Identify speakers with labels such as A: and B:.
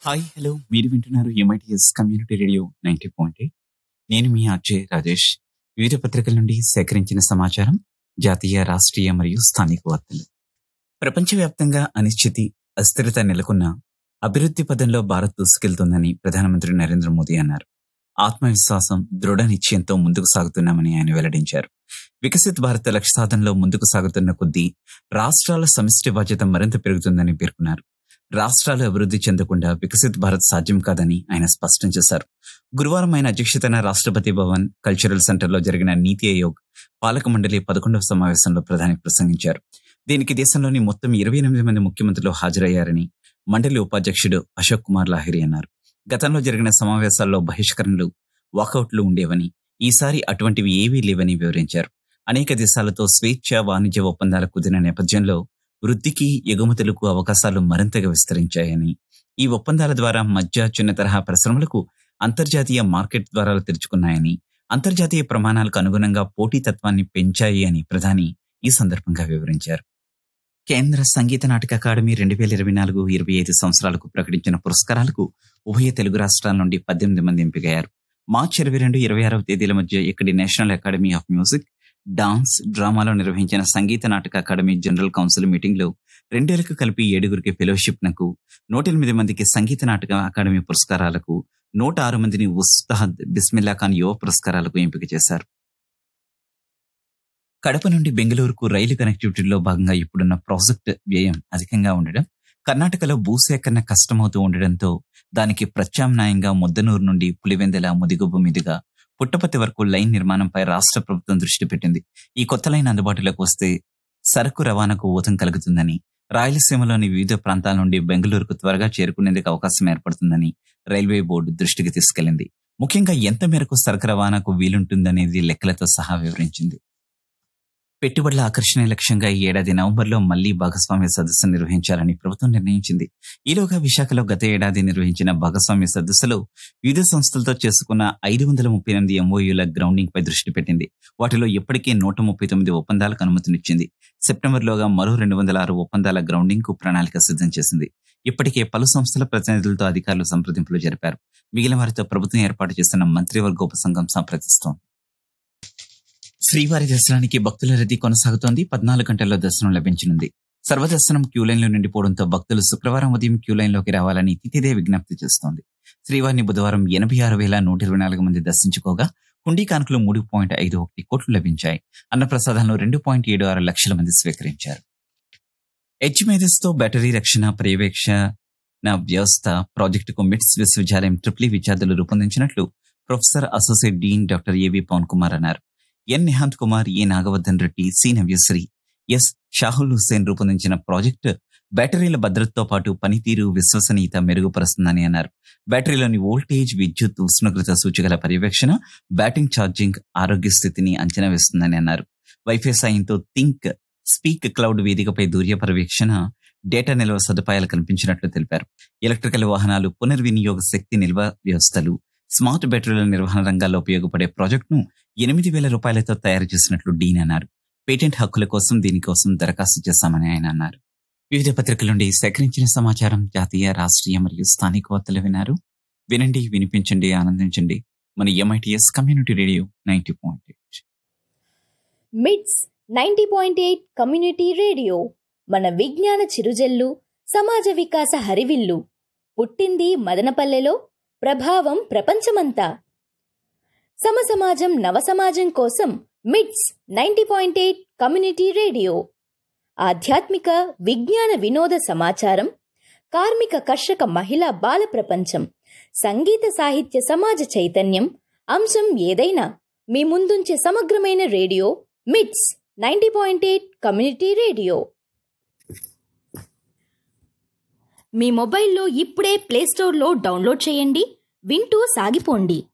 A: hi hello మీరు వింటున్నారు MITS community radio ninety point eight నేను మీ అజయ్ రాజేష్ వివిధ పత్రికల నుండి సేకరించిన సమాచారం జాతీయ రాష్ట్రీయ మరియు స్థానిక వార్తలు ప్రపంచవ్యాప్తంగా అనిశ్చితి అస్థిరత నెలకొన్న అభివృద్ధి పదంలో భారత్ దూసుకెళ్తుందని ప్రధానమంత్రి నరేంద్ర మోదీ అన్నారు ఆత్మవిశ్వాసం దృఢ నిశ్చయంతో ముందుకు సాగుతున్నామని ఆయన వెల్లడించారు వికసిత్ భారత్ లక్ష్య సాధనలో ముందుకు సాగుతున్న కొద్దీ రాష్ట్రాల సమిష్టి బాధ్యత మరింత పెరుగుతుందని పేర్కొన్నారు రాష్ట్రాలు అభివృద్ధి చెందకుండా వికసిత్ భారత్ సాధ్యం కాదని ఆయన స్పష్టం చేశారు గురువారం ఆయన అధ్యక్షతన రాష్ట్రపతి భవన్ కల్చరల్ సెంటర్లో జరిగిన నీతి ఆయోగ్ పాలక మండలి పదకొండవ సమావేశంలో ప్రధాని ప్రసంగించారు దీనికి దేశంలోని మొత్తం ఇరవై ఎనిమిది మంది ముఖ్యమంత్రులు హాజరయ్యారని మండలి ఉపాధ్యక్షుడు అశోక్ కుమార్ లాహిరి అన్నారు గతంలో జరిగిన సమావేశాల్లో బహిష్కరణలు వాకౌట్లు ఉండేవని ఈసారి అటువంటివి ఏవీ లేవని వివరించారు అనేక దేశాలతో స్వేచ్ఛ వాణిజ్య ఒప్పందాలు కుదిరిన నేపథ్యంలో వృద్ధికి ఎగుమతులకు అవకాశాలు మరింతగా విస్తరించాయని ఈ ఒప్పందాల ద్వారా మధ్య చిన్న తరహా పరిశ్రమలకు అంతర్జాతీయ మార్కెట్ ద్వారాలు తెరుచుకున్నాయని అంతర్జాతీయ ప్రమాణాలకు అనుగుణంగా పోటీతత్వాన్ని పెంచాయి అని ప్రధాని ఈ సందర్భంగా వివరించారు కేంద్ర సంగీత నాటక అకాడమీ రెండు వేల ఇరవై నాలుగు ఇరవై ఐదు సంవత్సరాలకు ప్రకటించిన పురస్కారాలకు ఉభయ తెలుగు రాష్ట్రాల నుండి పద్దెనిమిది మంది ఎంపికయ్యారు మార్చి ఇరవై రెండు ఇరవై ఆరవ తేదీల మధ్య ఇక్కడి national academy of music dance డ్రామాలో నిర్వహించిన సంగీత నాటక అకాడమీ జనరల్ కౌన్సిల్ మీటింగ్ లో రెండేళ్లకు కలిపి ఏడుగురికి ఫెలోషిప్ నకు నూట ఎనిమిది మందికి సంగీత నాటక అకాడమీ పురస్కారాలకు నూట ఆరు మందిని ఉస్తాద్ బిస్మిల్లా ఖాన్ యువ పురస్కారాలకు ఎంపిక చేశారు కడప నుండి బెంగళూరుకు రైలు కనెక్టివిటీలో భాగంగా ఇప్పుడున్న ప్రాజెక్ట్ వ్యయం అధికంగా ఉండడం కర్ణాటకలో భూసేకరణ కష్టమవుతూ ఉండడంతో దానికి ప్రత్యామ్నాయంగా ముద్దనూరు నుండి పులివెందల ముదిగుబ్బు మీదుగా పుట్టపత్తి వరకు లైన్ నిర్మాణంపై రాష్ట్ర ప్రభుత్వం దృష్టి పెట్టింది ఈ కొత్త లైన్ అందుబాటులోకి వస్తే సరకు రవాణాకు ఊతం కలుగుతుందని రాయలసీమలోని వివిధ ప్రాంతాల నుండి బెంగళూరుకు త్వరగా చేరుకునేందుకు అవకాశం ఏర్పడుతుందని రైల్వే బోర్డు దృష్టికి తీసుకెళ్లింది ముఖ్యంగా ఎంత మేరకు సరకు రవాణాకు వీలుంటుందనేది లెక్కలతో సహా వివరించింది పెట్టుబడుల ఆకర్షణ లక్ష్యంగా ఈ ఏడాది నవంబర్లో మళ్లీ భాగస్వామ్య సదస్సు నిర్వహించాలని ప్రభుత్వం నిర్ణయించింది ఈలోగా విశాఖలో గత ఏడాది నిర్వహించిన భాగస్వామ్య సదస్సులో వివిధ సంస్థలతో చేసుకున్న ఐదు వందల ముప్పై ఎనిమిది ఎంఓయూల గ్రౌండింగ్ పై దృష్టి పెట్టింది వాటిలో ఇప్పటికే నూట ముప్పై తొమ్మిది ఒప్పందాలకు అనుమతినిచ్చింది సెప్టెంబర్లోగా మరో రెండు వందల ఆరు ఒప్పందాల గ్రౌండింగ్ కు ప్రణాళిక సిద్ధం చేసింది ఇప్పటికే పలు సంస్థల ప్రతినిధులతో అధికారులు సంప్రదింపులు జరిపారు మిగిలిన వారితో ప్రభుత్వం ఏర్పాటు చేస్తున్న మంత్రివర్గ ఉపసంఘం సంప్రదిస్తోంది శ్రీవారి దర్శనానికి భక్తుల రద్దీ కొనసాగుతోంది పద్నాలుగు గంటల్లో దర్శనం లభించనుంది సర్వదర్శనం క్యూ లైన్లో నిండిపోవడంతో భక్తులు శుక్రవారం ఉదయం క్యూ లైన్లోకి రావాలని తిథిదే విజ్ఞప్తి చేస్తోంది శ్రీవారిని బుధవారం ఎనభై ఆరు వేల నూట ఇరవై నాలుగు మంది దర్శించుకోగా హుండీ కానుకలు మూడు పాయింట్ ఐదు ఒకటి కోట్లు లభించాయి అన్నప్రసాదాలను రెండు పాయింట్ ఏడు ఆరు లక్షల మంది స్వీకరించారు హెచ్ మేధస్తో బ్యాటరీ రక్షణ పర్యవేక్షణ వ్యవస్థ ప్రాజెక్టుకు మిట్స్ విశ్వవిద్యాలయం ట్రిప్లీ విద్యార్థులు రూపొందించినట్లు professor associate dean doctor A V Pavan Kumar అన్నారు N Nihanth Kumar A Nagavardhan Reddy C Navyasri S Shahul Hussain రూపొందించిన ప్రాజెక్టు బ్యాటరీల భద్రతతో పాటు పనితీరు విశ్వసనీయత మెరుగుపరుస్తుందని అన్నారు బ్యాటరీలోని వోల్టేజ్ విద్యుత్ ఉష్ణోగ్రత సూచికల పర్యవేక్షణ బ్యాటింగ్ ఛార్జింగ్ ఆరోగ్య స్థితిని అంచనా వేస్తుందని అన్నారు వైఫై సాయంతో థింక్ స్పీక్ క్లౌడ్ వేదికపై దూర్య పర్యవేక్షణ డేటా నిల్వ సదుపాయాలు కల్పించినట్లు తెలిపారు ఎలక్ట్రికల్ వాహనాలు పునర్వినియోగ శక్తి నిల్వ వ్యవస్థలు స్మార్ట్ బ్యాటరీల నిర్వహణ రంగాల్లో ఉపయోగపడే ప్రాజెక్టును ఎనిమిది వేల రూపాయలతో తయారు చేసినట్లు డీన్ అన్నారు పేటెంట్ హక్కుల కోసం దీనికోసం దరఖాస్తు చేశామని ఆయన అన్నారు వివిధ పత్రికల నుండి సేకరించిన సమాచారం జాతీయ రాష్ట్రీయ మరియు స్థానిక వార్తలు విన్నారు వినండి వినిపించండి ఆనందించండి మన MITS community radio ninety point eight
B: MITS ninety point eight community radio మన విజ్ఞాన చిరుజల్లు సమాజ వికాస హరివిల్లు పుట్టింది మదనపల్లెలో ప్రభావం ప్రపంచమంతా సమసమాజం నవసమాజం కోసం MITS ninety point eight community radio ఆధ్యాత్మిక విజ్ఞాన వినోద సమాచారం కార్మిక కర్షక మహిళా బాల ప్రపంచం సంగీత సాహిత్య సమాజ చైతన్యం అంశం ఏదైనా మీ ముందుంచే సమగ్రమైన radio MITS ninety point eight community radio మీ మొబైల్లో ఇప్పుడే ప్లేస్టోర్లో డౌన్లోడ్ చేయండి వింటూ సాగిపోండి